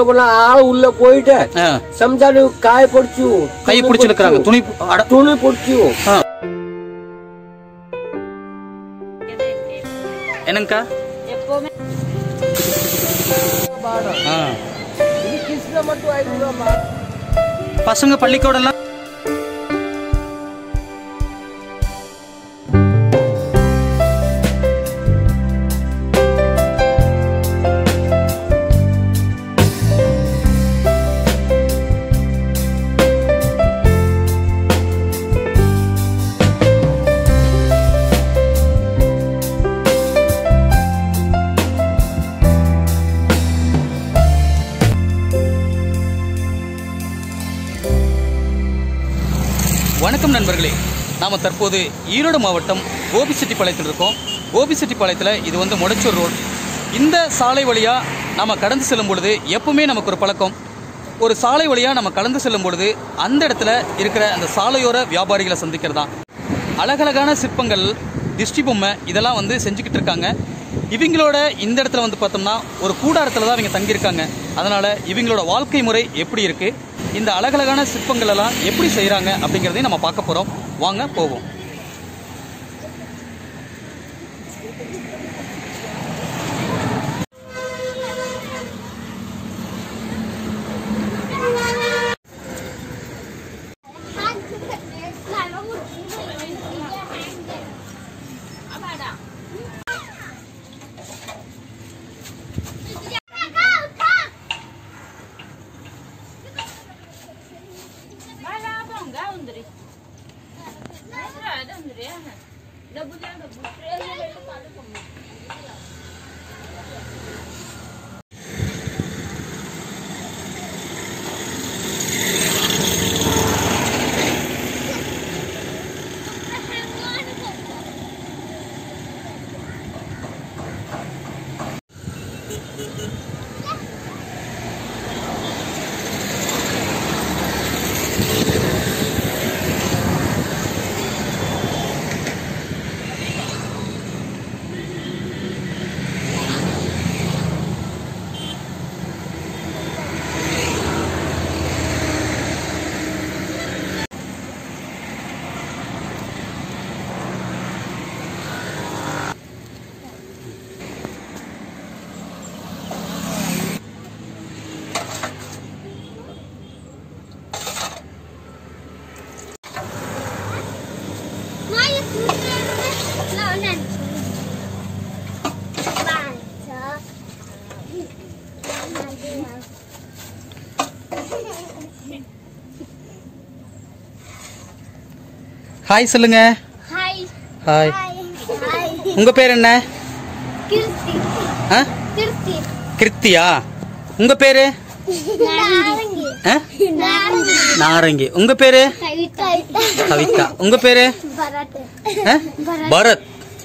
போனா ஆள் உள்ள போயிட்டு ஆ, சம்சாரி காய பொடிச்சு கை பிடிச்சு இழுக்கிறாங்க துணி அட- துணி பொடிச்சு ஆ. என்னங்கக்கா ஆ. இது கிருஷ்ண மட்டும் ஆயிடுவாமா பசங்க பள்ளிக்கூடம்லாம் வணக்கம் நண்பர்களே நாம் தற்போது ஈரோடு மாவட்டம் கோபிச்செட்டிப்பாளையத்தில் இருக்கோம் கோபிச்செட்டிப்பாளையத்தில் இது வந்து முடச்சூர் ரோடு இந்த சாலை வழியாக நாம் கடந்து செல்லும் பொழுது எப்பவுமே நமக்கு ஒரு பழக்கம் ஒரு சாலை வழியாக நம்ம கடந்து செல்லும் பொழுது அந்த இடத்துல இருக்கிற அந்த சாலையோர வியாபாரிகளை சந்திக்கிறதா அழகழகான சிற்பங்கள் திஷ்டி பொம்மை இதெல்லாம் வந்து செஞ்சுக்கிட்டு இருக்காங்க இவங்களோட இந்த இடத்துல வந்து பார்த்தோம்னா ஒரு கூடாரத்தில் தான் இவங்க தங்கியிருக்காங்க அதனால இவங்களோட வாழ்க்கை முறை எப்படி இருக்கு இந்த அழகழகான சிற்பங்கள் எல்லாம் எப்படி செய்கிறாங்க அப்படிங்கிறதையும் நம்ம பார்க்க போகிறோம் வாங்க போவோம் ஹாய் சொல்லுங்க ஹாய் ஹாய் ஹாய் உங்கள் பேர் என்ன கிருத்தி ஆ கிருத்தி கிருத்தியா உங்கள் பேர் நாரங்கி ஆ நாரங்கி நாரங்கி உங்கள் பேர் கவிதா கவிதா உங்கள் பேர் பரத் ஆ பரத்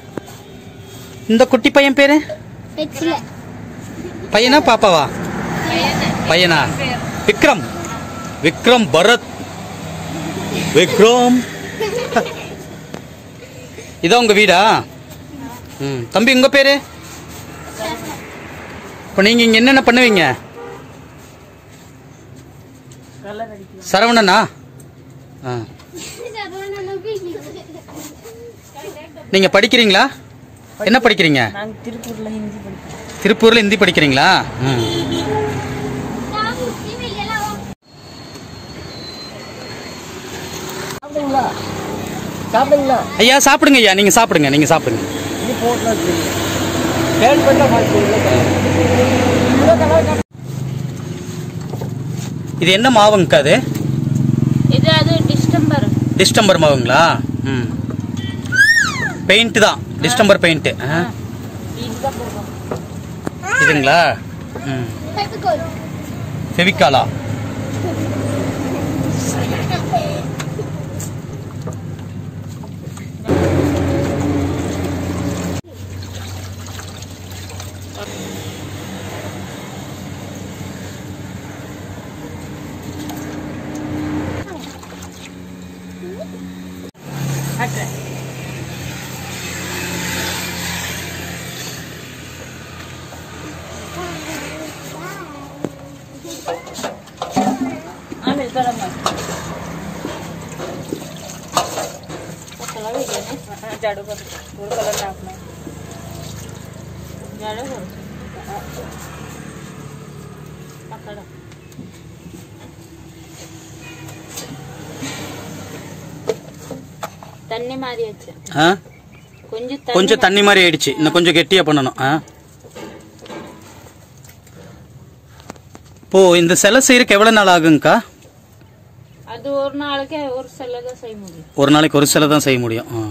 இந்த குட்டி பையன் பேர் வெச்சில பையனா பாப்பாவா பையனா விக்ரம் விக்ரம் பரத் விக்ரம் இதான் உங்க வீடா ம் தம்பி உங்க பேரு இப்போ நீங்க இங்க என்னென்ன பண்ணுவீங்க சரவணனா ஆ நீங்க படிக்கிறீங்களா என்ன படிக்கிறீங்க திருப்பூர்ல ஹிந்தி படிக்கிறீங்களா ம் சாப்பிடுங்களா சாப்பிடுங்களா ஐயா சாப்பிடுங்க ஐயா நீங்க சாப்பிடுங்க நீங்க சாப்பிடுங்க இது போட்டு கேள்விப்பட்ட இது என்ன மாவுங்கக்கா அது இது அது டிஸ்டம்பர் டிஸ்டம்பர் மாவுங்களா ம் பெயிண்ட் தான் டிஸ்டம்பர் பெயிண்ட் இதுங்களா ம் ஃபெவிக்காலா कलर है क्या झाड़ू कर और कलर नापना झाड़ू कर पकड़ தண்ணி மாதிரி வச்சு ஆ கொஞ்சம் கொஞ்சம் தண்ணி மாதிரி ஆயிடுச்சு இன்னும் கொஞ்சம் கெட்டியா பண்ணணும் ஆ இப்போ இந்த சிலை செய்யறதுக்கு எவ்வளவு நாள் ஆகுங்கக்கா அது ஒரு நாளைக்கு ஒரு சில தான் செய்ய முடியும் ஒரு நாளைக்கு ஒரு சிலை தான் செய்ய முடியும் ஆ.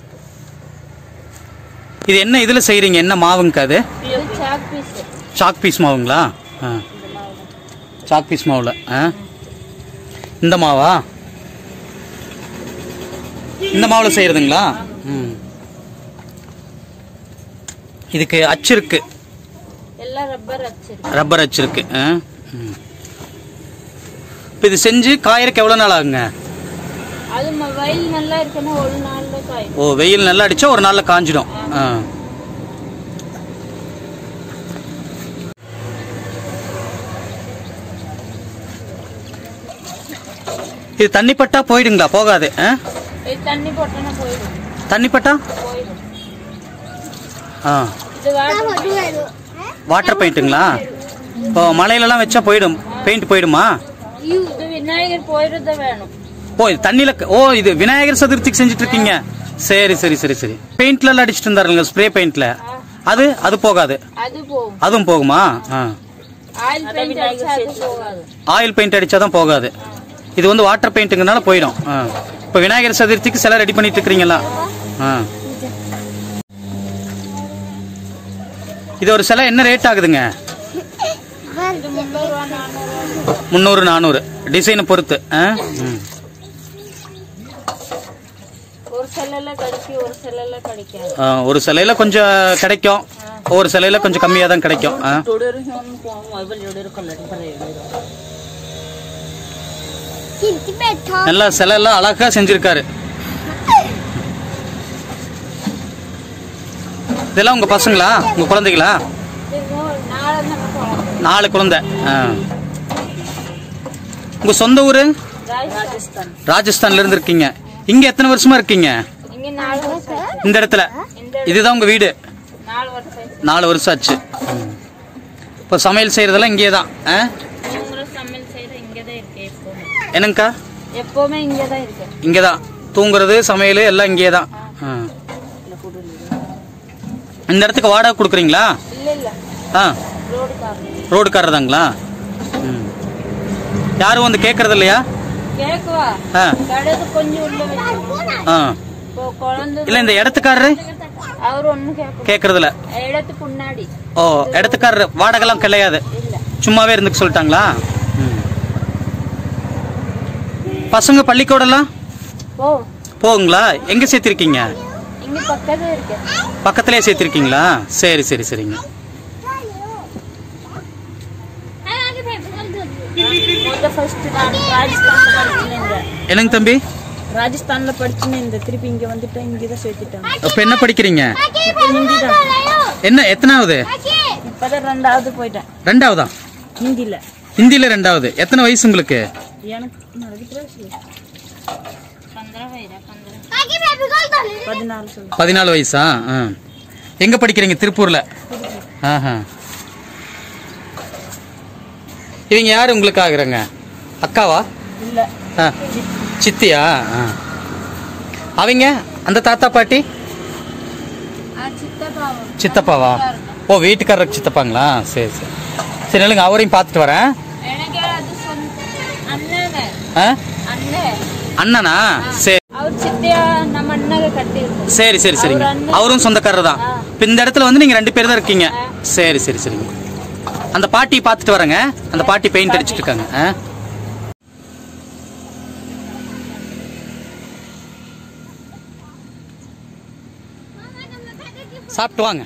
இது என்ன இதுல செய்றீங்க என்ன மாவுங்கக்கா அது இது சாக் பீஸ் சாக் பீஸ் மாவுங்களா ஆ சாக் பீஸ் மாவுல ஆ இந்த மாவா இந்த மாவுல செய்யறதுங்களா ம் இதுக்கு அச்சு இருக்கு எல்லாம் ரப்பர் வச்சிருக்கு ரப்பர் அச்சு இருக்கு ஆ ம். இப்போ இது செஞ்சு காயறதுக்கு எவ்வளோ நாள் ஆகுங்க அது ம- வெயில் நல்லா இருக்குன்னா ஒரு நாள்ல காயும் ஓ வெயில் நல்லா அடிச்சா ஒரு நாளில் காஞ்சிடும் ஆ இது தண்ணி பட்டா போயிடுங்களா போகாது ஆ இது தண்ணி போட்டோன்னா போயிடும் தண்ணி பட்டா போயிடும் ஆ இது வாட்டர் வாட்டர் பெயிண்ட்டுங்களா இப்போ மலையிலலாம் வச்சா போயிடும் பெயிண்ட் போயிடுமா இது விநாயகர் போயிடுறத வேணும் ஓ இது தண்ணியில ஓ இது விநாயகர் சதுர்த்திக்கு செஞ்சுட்டு இருக்கீங்க சரி சரி சரி சரி பெயிண்ட்ல எல்லாம் அடிச்சிட்டு இருந்தாருங்க ஸ்ப்ரே பெயிண்ட்ல அது அது போகாது அது போகும் அதுவும் போகுமா ஆ ஆயில் பெயிண்ட் அடிச்சா அது போகாது ஆயில் பெயிண்ட் அடிச்சாதான் போகாது இது வந்து வாட்டர் பெயிண்ட்டுங்கனால போயிடும் ஆ. இப்போ விநாயகர் சதுர்த்திக்கு சிலை ரெடி பண்ணிட்டு இருக்கிறீங்களா ஆ இது ஒரு சிலை என்ன ரேட் ஆகுதுங்க இது முந்நூறுவா நானூறுவா முந்நூறு நானூறு டிசைனை பொறுத்து ஆ ம். ஒரு செல்லில் கிடைக்கும் ஒரு செல்லில் கிடைக்காது ஆ, ஒரு சிலையில கொஞ்சம் கிடைக்கும் ஒரு சிலையில கொஞ்சம் கம்மியா தான் கிடைக்கும் ஆ. கிட்டி பேட்டா நல்லா சிலை எல்லாம் அழகா செஞ்சிருக்காரு இதெல்லாம் உங்க பசங்களா உங்க குழந்தைகளா இது நாளை நம்ம போகலாம் நாலு குழந்தை ஆ. உங்க சொந்த ஊரு ராஜஸ்தான் ராஜஸ்தான்ல இருந்து இருக்கீங்க இங்க எத்தனை வருஷமா இருக்கீங்க இங்க நாலு வருஷம் இந்த இடத்துல இந்த இதுதான் உங்க வீடு நாலு வருஷம் நாலு வருஷம் ஆச்சு ம். இப்போ சமையல் செய்யறதெல்லாம் இங்கே தான் ஆ இவங்களும் சமையல் செய்யற இங்கே தான் இருக்கு எப்பவுமே என்னங்கக்கா எப்பவுமே இங்கே தான் இருக்கு இங்கே தான் தூங்குறது சமையல் எல்லாம் இங்கே தான் ஆ. இந்த இடத்துக்கு வாடகை கொடுக்குறீங்களா இல்ல இல்ல ஆ ரோடு காரணம் ரோடுக்காரர் தாங்களா ம் யாரும் வந்து கேட்கறது இல்லையா கேக்குவா ஆ கடைக்கு கொஞ்சம் உள்ள வச்சு ஆ இப்போ குழந்தை இல்லை இந்த இடத்துக்காரரு அவர் ஒண்ணும் கேட்க கேட்கறது இல்ல இடத்துக்கு முன்னாடி ஓ இடத்துக்காரரு வாடகைலாம் கிடையாது இல்ல சும்மாவே இருந்துக்க சொல்லிட்டாங்களா ம். பசங்க பள்ளிக்கூடம்லாம் ஓ போகுங்களா எங்க சேர்த்திருக்கீங்க இங்க பக்கத்துல இருக்கு பக்கத்திலே சேர்த்திருக்கீங்களா சரி சரி சரிங்க முத ஃபர்ஸ்ட் நான் ராஜஸ்தான்ல படிச்சுனேன் என்னங்க தம்பி ராஜஸ்தான்ல படிச்சுனேன் இந்த திருப்பி இங்க வந்துட்டு இங்க தான் சேர்த்துட்டாங்க அப்ப என்ன படிக்கிறீங்க ஹிந்தி தான் என்ன எத்தனாவது இப்பதான் ரெண்டாவது போயிட்டேன் ரெண்டாவதா ஹிந்தில ஹிந்தில ரெண்டாவது எத்தனை வயசு உங்களுக்கு எனக்கு பதினாலு சொல்லு பதினாலு வயசா ஆ. எங்க படிக்கிறீங்க திருப்பூர்ல ஆஹா இவங்க யாரு உங்களுக்கு ஆகுறாங்க அக்காவா இல்ல ஆ. சித்தியா ஆ. அவங்க அந்த தாத்தா பாட்டி சித்தப்பாவும் சித்தப்பாவா ஓ வீட்டுக்காரருக்கு சித்தப்பாங்களா சரி சரி சரி இல்லைங்க அவரையும் பார்த்துட்டு வரேன் எனக்கு அது சொந்த அண்ணன் ஆ அண்ணன் அண்ணனா சரி அவர் சித்தியா நம்ம அண்ணாக கட்டி இருக்கோம் சரி சரி சரிங்க அவர் அண்ணன். அவரும் சொந்தக்காரர் தான் இப்போ இந்த இடத்துல வந்து நீங்க ரெண்டு பேர் தான் இருக்கீங்க சரி சரி சரிங்க அந்த பாட்டி பார்த்துட்டு வரேங்க அந்த பாட்டி பெயிண்ட் அடிச்சிட்டு இருக்காங்க ஆ? சாப்பிட்டு வாங்க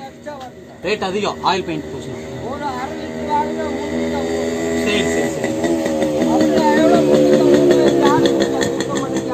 ரேட் அதிகம் ஆயில் பெயிண்ட் பூசணும் ஒரு அரை லிட்டர் வாங்கினா முந்நூற்றி ஐம்பது சரி சரி சரி அப்புறம் எவ்வளோ முந்நூற்றி ஐம்பது யாரும் கொடுக்க மாட்டேங்கிறாங்க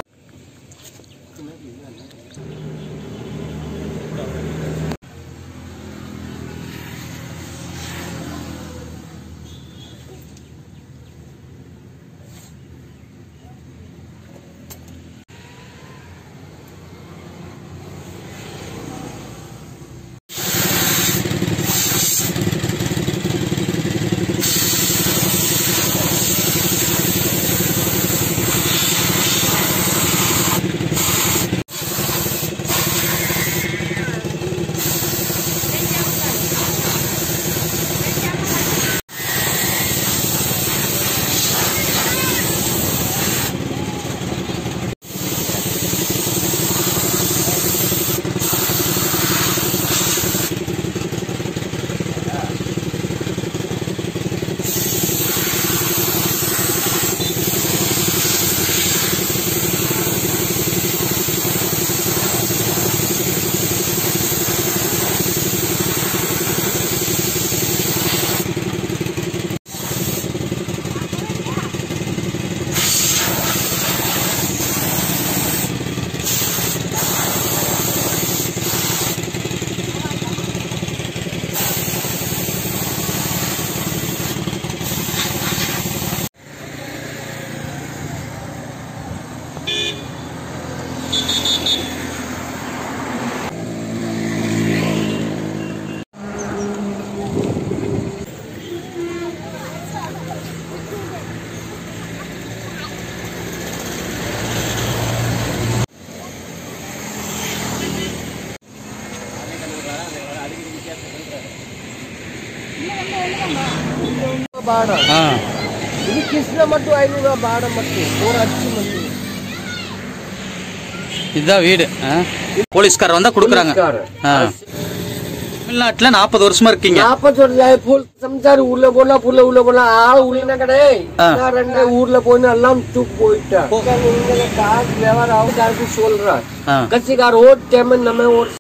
பாடம் ஆ இது கிருஷ்ண மட்டும் ஐநூறுரூவா பாடம் மட்டும் ஒரு அரிசி மட்டும் இதுதான் வீடு ஆ? போலீஸ்கார் வந்தா கொடுக்குறாங்க போலீஸ்காரர். ஆ. தமிழ்நாட்டுல நாற்பது வருஷமா இருக்கீங்க நாற்பது வருஷம் போல் சம்சாரி உள்ள போனா புள்ள உள்ள போனா ஆள் உள்ள கிடையாது ஆ. நான் ரெண்டு ஊர்ல போய் எல்லாம் தூக்கு போயிட்டேன் போ. இங்க காசு வியாபாரம் ஆகும் சொல்றேன் ஆ. கட்சிக்கார ஓட் டைம் நம்ம ஒரு